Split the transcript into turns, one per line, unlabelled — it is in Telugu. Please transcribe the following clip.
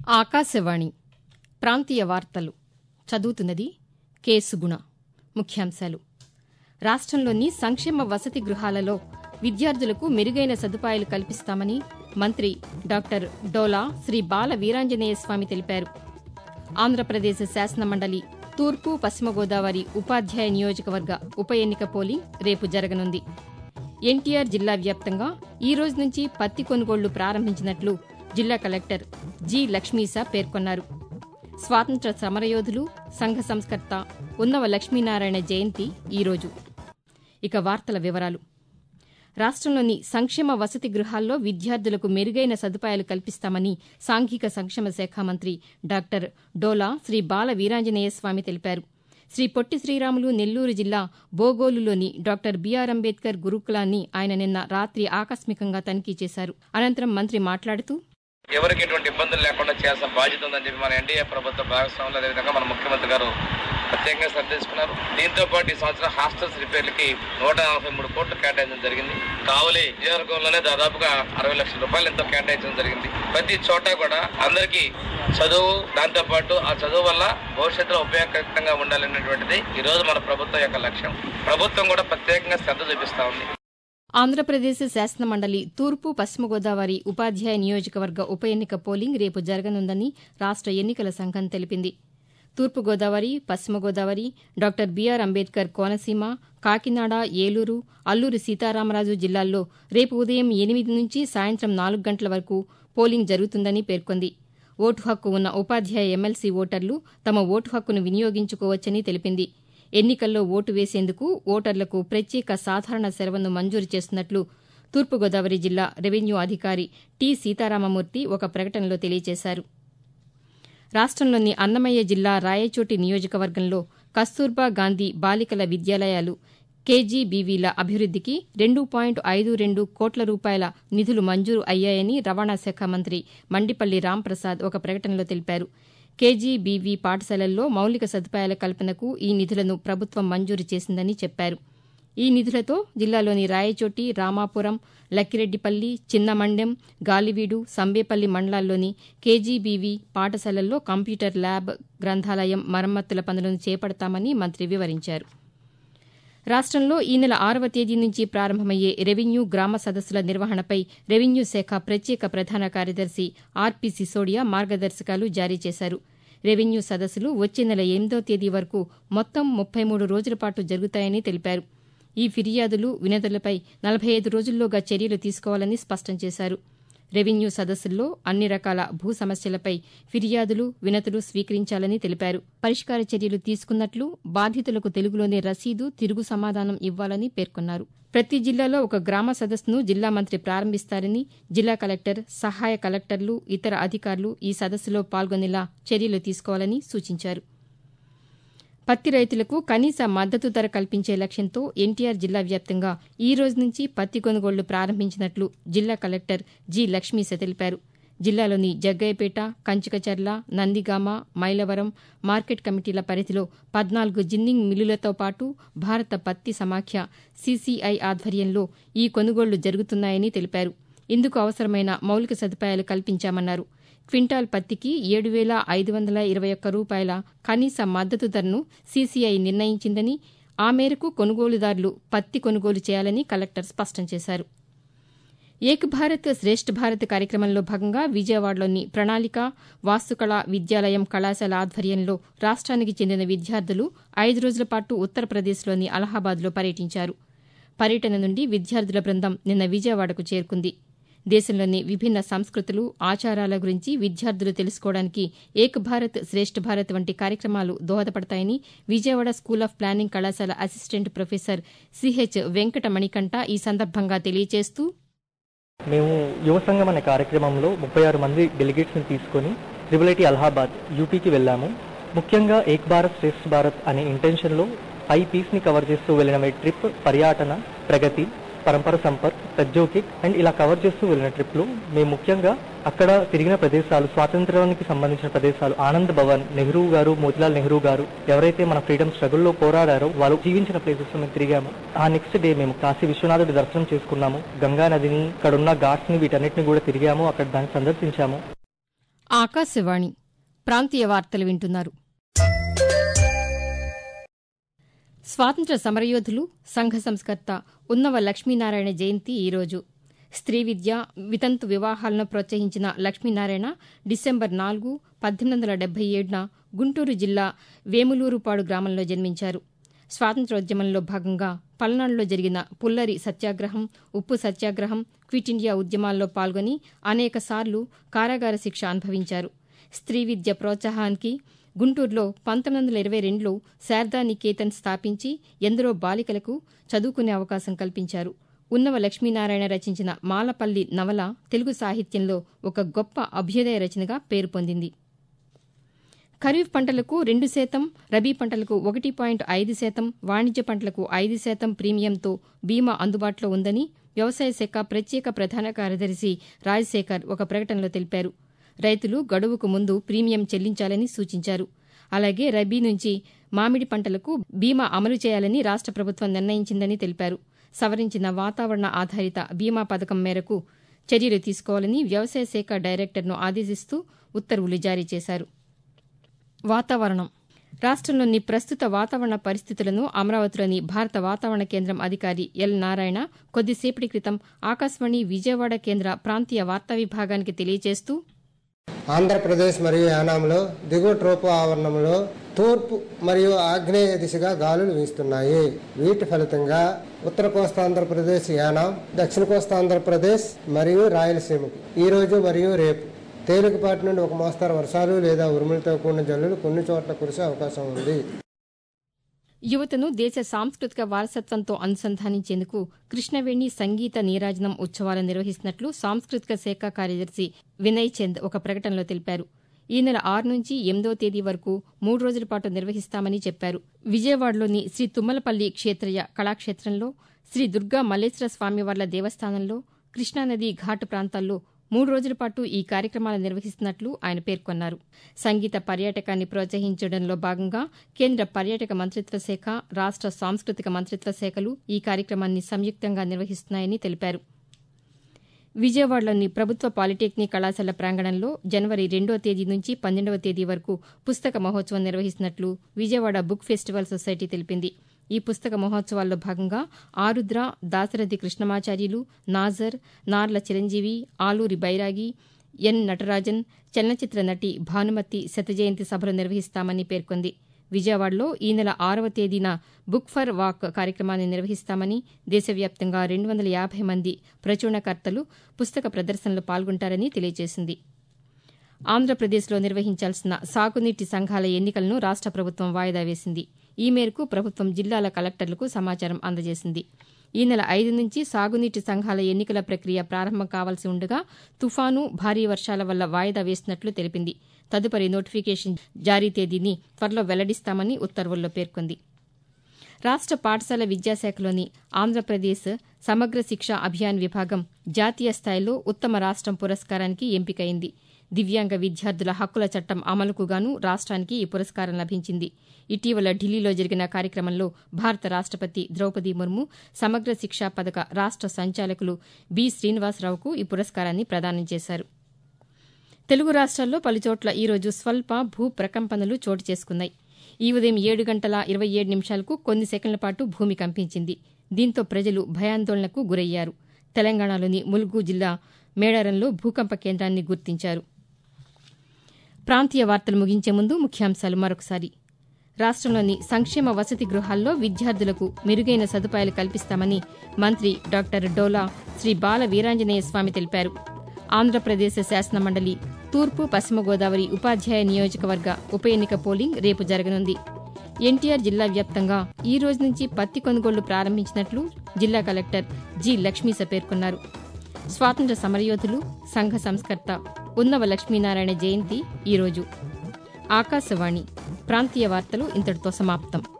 ఆకాశవాణి ప్రాంతీయ వార్తలు చదువుతున్నది కేసుగుణ ముఖ్యాంశాలు రాష్టంలోని సంక్షేమ వసతి గృహాలలో విద్యార్థులకు మెరుగైన సదుపాయాలు కల్పిస్తామని మంత్రి డాక్టర్ డోలా శ్రీ బాల వీరాంజనేయ స్వామి తెలిపారు ఆంధ్రప్రదేశ్ శాసనమండలి తూర్పు పశ్చిమ గోదావరి ఉపాధ్యాయ నియోజకవర్గ ఉప ఎన్నిక పోలింగ్ రేపు జరగనుంది ఎన్టీఆర్ జిల్లా వ్యాప్తంగా ఈ రోజు నుంచి పత్తి కొనుగోళ్లు ప్రారంభించినట్లు జిల్లా కలెక్టర్ జి లక్ష్మీసా పేర్కొన్నారు స్వాతంత్ర సమరయోధులు సంఘ సంస్కర్త ఉన్నవ లక్ష్మీనారాయణ జయంతి ఈరోజు ఇక వార్తల వివరాలు రాష్టంలోని సంక్షేమ వసతి గృహాల్లో విద్యార్థులకు మెరుగైన సదుపాయాలు కల్పిస్తామని సాంఘిక సంక్షేమ శాఖ మంత్రి డాక్టర్ డోలా శ్రీ బాల వీరాంజనేయ స్వామి తెలిపారు శ్రీ పొట్టి శ్రీరాములు నెల్లూరు జిల్లా బోగోలులోని డాక్టర్ బీఆర్ అంబేద్కర్ గురుకులాన్ని ఆయన నిన్న రాత్రి ఆకస్మికంగా తనిఖీ చేశారు అనంతరం మంత్రి మాట్లాడుతూ
ఎవరికి ఎటువంటి ఇబ్బందులు లేకుండా చేయాల్సిన బాధ్యత ఉందని చెప్పి మన ఎన్డీఏ ప్రభుత్వ భాగస్వాములు అదేవిధంగా మన ముఖ్యమంత్రి గారు ప్రత్యేకంగా శ్రద్ధ తీసుకున్నారు దీంతో పాటు ఈ సంవత్సరం హాస్టల్స్ రిపేర్లకి నూట నలభై మూడు కోట్లు కేటాయించడం జరిగింది కావలి నియోజకవర్గంలోనే దాదాపుగా అరవై లక్షల రూపాయలు ఎంతో కేటాయించడం జరిగింది ప్రతి చోట కూడా అందరికీ చదువు దాంతో పాటు ఆ చదువు వల్ల భవిష్యత్తులో ఉపయోగకరంగా ఉండాలనేటువంటిది ఈ రోజు మన ప్రభుత్వం యొక్క లక్ష్యం ప్రభుత్వం కూడా ప్రత్యేకంగా శ్రద్ధ చూపిస్తా ఉంది
ఆంధ్రప్రదేశ్ శాసనమండలి తూర్పు పశ్చిమ గోదావరి ఉపాధ్యాయ నియోజకవర్గ ఉప ఎన్నిక పోలింగ్ రేపు జరగనుందని రాష్ట ఎన్నికల సంఘం తెలిపింది తూర్పు గోదావరి పశ్చిమ గోదావరి డాక్టర్ బీఆర్ అంబేద్కర్ కోనసీమ కాకినాడ ఏలూరు అల్లూరి సీతారామరాజు జిల్లాల్లో రేపు ఉదయం ఎనిమిది నుంచి సాయంత్రం నాలుగు గంటల వరకు పోలింగ్ జరుగుతుందని పేర్కొంది ఓటు హక్కు ఉన్న ఉపాధ్యాయ ఎమ్మెల్సీ ఓటర్లు తమ ఓటు హక్కును వినియోగించుకోవచ్చని తెలిపింది ఎన్నికల్లో ఓటు వేసేందుకు ఓటర్లకు ప్రత్యేక సాధారణ సెలవును మంజూరు చేస్తున్నట్లు తూర్పుగోదావరి జిల్లా రెవెన్యూ అధికారి టి సీతారామమూర్తి ఒక ప్రకటనలో తెలియజేశారు రాష్టంలోని అన్నమయ్య జిల్లా రాయచోటి నియోజకవర్గంలో కస్తూర్బా గాంధీ బాలికల విద్యాలయాలు కేజీబీవీల అభివృద్దికి రెండు పాయింట్ ఐదు రెండు కోట్ల రూపాయల నిధులు మంజూరు అయ్యాయని రవాణా శాఖ మంత్రి మండిపల్లి రాంప్రసాద్ ఒక ప్రకటనలో తెలిపారు కేజీబీవీ పాఠశాలల్లో మౌలిక సదుపాయాల కల్పనకు ఈ నిధులను ప్రభుత్వం మంజూరు చేసిందని చెప్పారు ఈ నిధులతో జిల్లాలోని రాయచోటి రామాపురం లక్కిరెడ్డిపల్లి చిన్నమండెం గాలివీడు సంబేపల్లి మండలాల్లోని కేజీబీవీ పాఠశాలల్లో కంప్యూటర్ ల్యాబ్ గ్రంథాలయం మరమ్మతుల పనులను చేపడతామని మంత్రి వివరించారు రాష్టంలో ఈ నెల ఆరవ తేదీ నుంచి ప్రారంభమయ్యే రెవెన్యూ గ్రామ సదస్సుల నిర్వహణపై రెవెన్యూ శాఖ ప్రత్యేక ప్రధాన కార్యదర్శి ఆర్పీ సిసోడియా మార్గదర్శకాలు జారీ చేశారు రెవెన్యూ సదస్సులు వచ్చే నెల ఎనిమిదో తేదీ వరకు మొత్తం ముప్పై మూడు రోజుల పాటు జరుగుతాయని తెలిపారు ఈ ఫిర్యాదులు వినతులపై నలభై ఐదు రోజుల్లోగా చర్యలు తీసుకోవాలని స్పష్టం చేశారు రెవెన్యూ సదస్సుల్లో అన్ని రకాల భూ సమస్యలపై ఫిర్యాదులు వినతులు స్వీకరించాలని తెలిపారు పరిష్కార చర్యలు తీసుకున్నట్లు బాధితులకు తెలుగులోనే రసీదు తిరుగు సమాధానం ఇవ్వాలని పేర్కొన్నారు ప్రతి జిల్లాలో ఒక గ్రామ సదస్సును జిల్లా మంత్రి ప్రారంభిస్తారని జిల్లా కలెక్టర్ సహాయ కలెక్టర్లు ఇతర అధికారులు ఈ సదస్సులో పాల్గొనేలా చర్యలు తీసుకోవాలని సూచించారు పత్తి రైతులకు కనీస మద్దతు ధర కల్పించే లక్ష్యంతో ఎన్టీఆర్ జిల్లా వ్యాప్తంగా ఈ రోజు నుంచి పత్తి కొనుగోళ్లు ప్రారంభించినట్లు జిల్లా కలెక్టర్ జి లక్ష్మీశ తెలిపారు జిల్లాలోని జగ్గయ్యపేట కంచికచర్ల నందిగామ మైలవరం మార్కెట్ కమిటీల పరిధిలో పద్నాలుగు జిన్నింగ్ మిల్లులతో పాటు భారత పత్తి సమాఖ్య సీసీఐ ఆధ్వర్యంలో ఈ కొనుగోళ్లు జరుగుతున్నాయని తెలిపారు ఇందుకు అవసరమైన మౌలిక సదుపాయాలు కల్పించామన్నారు క్వింటాల్ పత్తికి ఏడు వేల ఐదు వందల ఇరవై ఒక్క రూపాయల కనీస మద్దతు ధరను సీసీఐ నిర్ణయించిందని ఆ మేరకు కొనుగోలుదారులు పత్తి కొనుగోలు చేయాలని కలెక్టర్ స్పష్టం చేశారు ఏక్ భారత్ శ్రేష్ఠ భారత్ కార్యక్రమంలో భాగంగా విజయవాడలోని ప్రణాళిక వాస్తుకళ విద్యాలయం కళాశాల ఆధ్వర్యంలో రాష్ట్రానికి చెందిన విద్యార్థులు ఐదు రోజుల పాటు ఉత్తరప్రదేశ్లోని అలహాబాద్లో పర్యటించారు పర్యటన నుండి విద్యార్థుల బృందం నిన్న విజయవాడకు చేరుకుంది దేశంలోని విభిన్న సంస్కృతులు ఆచారాల గురించి విద్యార్థులు తెలుసుకోవడానికి ఏక్ భారత్ శ్రేష్ఠ భారత్ వంటి కార్యక్రమాలు దోహదపడతాయని విజయవాడ స్కూల్ ఆఫ్ ప్లానింగ్ కళాశాల assistant professor C H Venkata Manikanta ఈ సందర్భంగా తెలియజేస్తూ
మేము యువ సంఘం అనే కార్యక్రమంలో ముప్పై ఆరు మంది డెలిగేట్స్ని తీసుకొని ట్రిపుల్ ఐటీ అలహాబాద్ యూపీకి వెళ్ళాము ముఖ్యంగా ఏక్ భారత్ శ్రేష్ఠ భారత్ అనే ఇంటెన్షన్లో ఫైవ్ పీస్ని కవర్ చేస్తూ వెళ్ళిన ఈ ట్రిప్ పర్యాటన ప్రగతి పరంపర సంపర్క్ ప్రజ్యోకిక్ అండ్ ఇలా కవర్ చేస్తూ వెళ్ళిన ట్రిప్లో మేము ముఖ్యంగా అక్కడ తిరిగిన ప్రదేశాలు స్వాతంత్రానికి సంబంధించిన ప్రదేశాలు ఆనంద్ భవన్ నెహ్రూ గారు మోతిలాల్ నెహ్రూ గారు ఎవరైతే మన ఫ్రీడమ్ స్ట్రగుల్లో పోరాడారో వాళ్ళు జీవించిన ప్లేసెస్ మేము తిరిగాము ఆ నెక్స్ట్ డే మేము కాశీ విశ్వనాథుడి దర్శనం చేసుకున్నాము గంగా నదిని ఇక్కడ ఉన్న ఘాట్స్ ని వీటన్నిటిని కూడా తిరిగాము అక్కడ దాన్ని సందర్శించాము
ఆకాశవాణి ప్రాంతీయ వార్తలు వింటున్నారు స్వాతంత్ర సమరయోధులు సంఘ సంస్కర్త ఉన్నవ లక్ష్మీనారాయణ జయంతి ఈరోజు స్త్రీ విద్య వితంతు వివాహాలను ప్రోత్సహించిన లక్ష్మీనారాయణ డిసెంబర్ నాలుగు పద్దెనిమిది వందల డెబ్బై ఏడున గుంటూరు జిల్లా వేములూరుపాడు గ్రామంలో జన్మించారు స్వాతంత్రోద్యమంలో భాగంగా పల్నాడులో జరిగిన పుల్లరి సత్యాగ్రహం ఉప్పు సత్యాగ్రహం క్విట్ ఇండియా ఉద్యమాల్లో పాల్గొని అనేకసార్లు కారాగార శిక్ష అనుభవించారు స్త్రీ విద్య ప్రోత్సాహానికి గుంటూరులో పంతొమ్మిది వందల ఇరవై రెండులో శారదా నికేతన్ స్థాపించి ఎందరో బాలికలకు చదువుకునే అవకాశం కల్పించారు ఉన్నవ లక్ష్మీనారాయణ రచించిన మాలపల్లి నవల తెలుగు సాహిత్యంలో ఒక గొప్ప అభ్యుదయ రచనగా పేరు పొందింది ఖరీఫ్ పంటలకు రెండు శాతం రబీ పంటలకు ఒకటి పాయింట్ ఐదు శాతం వాణిజ్య పంటలకు ఐదు శాతం ప్రీమియంతో బీమా అందుబాటులో ఉందని వ్యవసాయ శాఖ ప్రత్యేక ప్రధాన కార్యదర్శి రాజశేఖర్ ఒక ప్రకటనలో తెలిపారు రైతులు గడువుకు ముందు ప్రీమియం చెల్లించాలని సూచించారు అలాగే రబీ నుంచి మామిడి పంటలకు బీమా అమలు చేయాలని రాష్ట ప్రభుత్వం నిర్ణయించిందని తెలిపారు సవరించిన వాతావరణ ఆధారిత బీమా పథకం మేరకు చర్యలు తీసుకోవాలని వ్యవసాయ శాఖ డైరెక్టర్ను ఆదేశిస్తూ ఉత్తర్వులు జారీ చేశారు వాతావరణం రాష్ట్రంలోని ప్రస్తుత వాతావరణ పరిస్థితులను అమరావతిలోని భారత వాతావరణ కేంద్రం అధికారి ఎల్ నారాయణ కొద్దిసేపటి క్రితం ఆకాశవాణి విజయవాడ కేంద్ర ప్రాంతీయ వార్తా విభాగానికి తెలియజేస్తూ
ఆంధ్రప్రదేశ్ మరియు యానాంలో దిగువ ట్రోపో ఆవరణంలో తూర్పు మరియు ఆగ్నేయ దిశగా గాలులు వీస్తున్నాయి వీటి ఫలితంగా ఉత్తర కోస్తాంధ్రప్రదేశ్ యానాం దక్షిణ కోస్తాంధ్రప్రదేశ్ మరియు రాయలసీమకు ఈ రోజు మరియు రేపు తేలికపాటి నుండి ఒక మోస్తరు వర్షాలు లేదా ఉరుములతో కూడిన జల్లులు కొన్ని చోట్ల కురిసే అవకాశం ఉంది
యువతను దేశ సాంస్కృతిక వారసత్వంతో అనుసంధానించేందుకు కృష్ణవేణి సంగీత నీరాజనం ఉత్సవాలు నిర్వహిస్తున్నట్లు సాంస్కృతిక శాఖ కార్యదర్శి వినయ్ చంద్ ఒక ప్రకటనలో తెలిపారు ఈ నెల ఆరు నుంచి ఎనిమిదో తేదీ వరకు మూడు రోజుల పాటు నిర్వహిస్తామని చెప్పారు విజయవాడలోని శ్రీ తుమ్మలపల్లి క్షేత్రయ కళాక్షేత్రంలో శ్రీ దుర్గా మల్లేశ్వర స్వామివార్ల దేవస్థానంలో కృష్ణానది ఘాటు ప్రాంతాల్లో మూడు రోజుల పాటు ఈ కార్యక్రమాలు నిర్వహిస్తున్నట్లు ఆయన పేర్కొన్నారు సంగీత పర్యాటకాన్ని ప్రోత్సహించడంలో భాగంగా కేంద్ర పర్యాటక మంత్రిత్వ శాఖ రాష్ట సాంస్కృతిక మంత్రిత్వ శాఖలు ఈ కార్యక్రమాన్ని సంయుక్తంగా నిర్వహిస్తున్నాయని తెలిపారు విజయవాడలోని ప్రభుత్వ పాలిటెక్నిక్ కళాశాల ప్రాంగణంలో జనవరి రెండో తేదీ నుంచి పన్నెండవ తేదీ వరకు పుస్తక మహోత్సవం నిర్వహిస్తున్నట్లు విజయవాడ బుక్ ఫెస్టివల్ సొసైటీ తెలిపింది ఈ పుస్తక మహోత్సవాల్లో భాగంగా ఆరుద్ర దాశరథి కృష్ణమాచార్యులు నాజర్ నార్ల చిరంజీవి ఆలూరి బైరాగి ఎన్ నటరాజన్ చలనచిత్ర నటి భానుమతి శతజయంతి సభలు నిర్వహిస్తామని పేర్కొంది విజయవాడలో ఈ నెల ఆరవ తేదీన బుక్ ఫర్ వాక్ కార్యక్రమాన్ని నిర్వహిస్తామని దేశవ్యాప్తంగా రెండు వందల యాభై మంది ప్రచురణకర్తలు పుస్తక ప్రదర్శనలో పాల్గొంటారని తెలియజేసింది ఆంధ్రప్రదేశ్లో నిర్వహించాల్సిన సాగునీటి సంఘాల ఎన్నికలను రాష్ట ప్రభుత్వం వాయిదా వేసింది ఈ మేరకు ప్రభుత్వం జిల్లాల కలెక్టర్లకు సమాచారం అందజేసింది ఈ నెల ఐదు నుంచి సాగునీటి సంఘాల ఎన్నికల ప్రక్రియ ప్రారంభం కావాల్సి ఉండగా తుఫాను భారీ వర్షాల వల్ల వాయిదా వేసినట్లు తెలిపింది తదుపరి నోటిఫికేషన్ జారీ తేదీని త్వరలో వెల్లడిస్తామని ఉత్తర్వుల్లో పేర్కొంది రాష్ట పాఠశాల విద్యాశాఖలోని ఆంధ్రప్రదేశ్ సమగ్ర శిక్ష అభియాన్ విభాగం జాతీయ స్థాయిలో ఉత్తమ రాష్టం పురస్కారానికి ఎంపికైంది దివ్యాంగ విద్యార్థుల హక్కుల చట్టం అమలుకు గాను రాష్ట్రానికి ఈ పురస్కారం లభించింది ఇటీవల ఢిల్లీలో జరిగిన కార్యక్రమంలో భారత రాష్టపతి ద్రౌపది ముర్ము సమగ్ర శిక్షా పథక రాష్ట సంచాలకులు బి శ్రీనివాసరావుకు ఈ పురస్కారాన్ని ప్రదానం చేశారు తెలుగు రాష్ట్రాల్లో పలుచోట్ల ఈరోజు స్వల్ప భూ ప్రకంపనలు చోటు చేసుకున్నాయి ఈ ఉదయం ఏడు గంటల ఇరవై ఏడు నిమిషాలకు కొన్ని సెకండ్ల పాటు భూమి కంపించింది దీంతో ప్రజలు భయాందోళనకు గురయ్యారు తెలంగాణలోని ములుగు జిల్లా మేడారంలో భూకంప కేంద్రాన్ని గుర్తించారు ప్రాంతీయ వార్తలు ముగించే ముందు ముఖ్యాంశాలు మరొకసారి రాష్ట్రంలోని సంక్షేమ వసతి గృహాల్లో విద్యార్థులకు మెరుగైన సదుపాయాలు కల్పిస్తామని మంత్రి డాక్టర్ డోలా శ్రీ బాల వీరాంజనేయ స్వామి తెలిపారు ఆంధ్రప్రదేశ్ శాసనమండలి తూర్పు పశ్చిమ గోదావరి ఉపాధ్యాయ నియోజకవర్గ ఉప ఎన్నిక పోలింగ్ రేపు జరగనుంది ఎన్టీఆర్ జిల్లా వ్యాప్తంగా ఈ రోజు నుంచి పత్తి కొనుగోళ్లు ప్రారంభించినట్లు జిల్లా కలెక్టర్ జి లక్ష్మీస పేర్కొన్నారు స్వాతంత్ర సమరయోధులు సంఘ సంస్కర్త ఉన్నవ లక్ష్మీనారాయణ జయంతి ఈరోజు ఆకాశవాణి ప్రాంతీయ వార్తలు ఇంతటితో సమాప్తం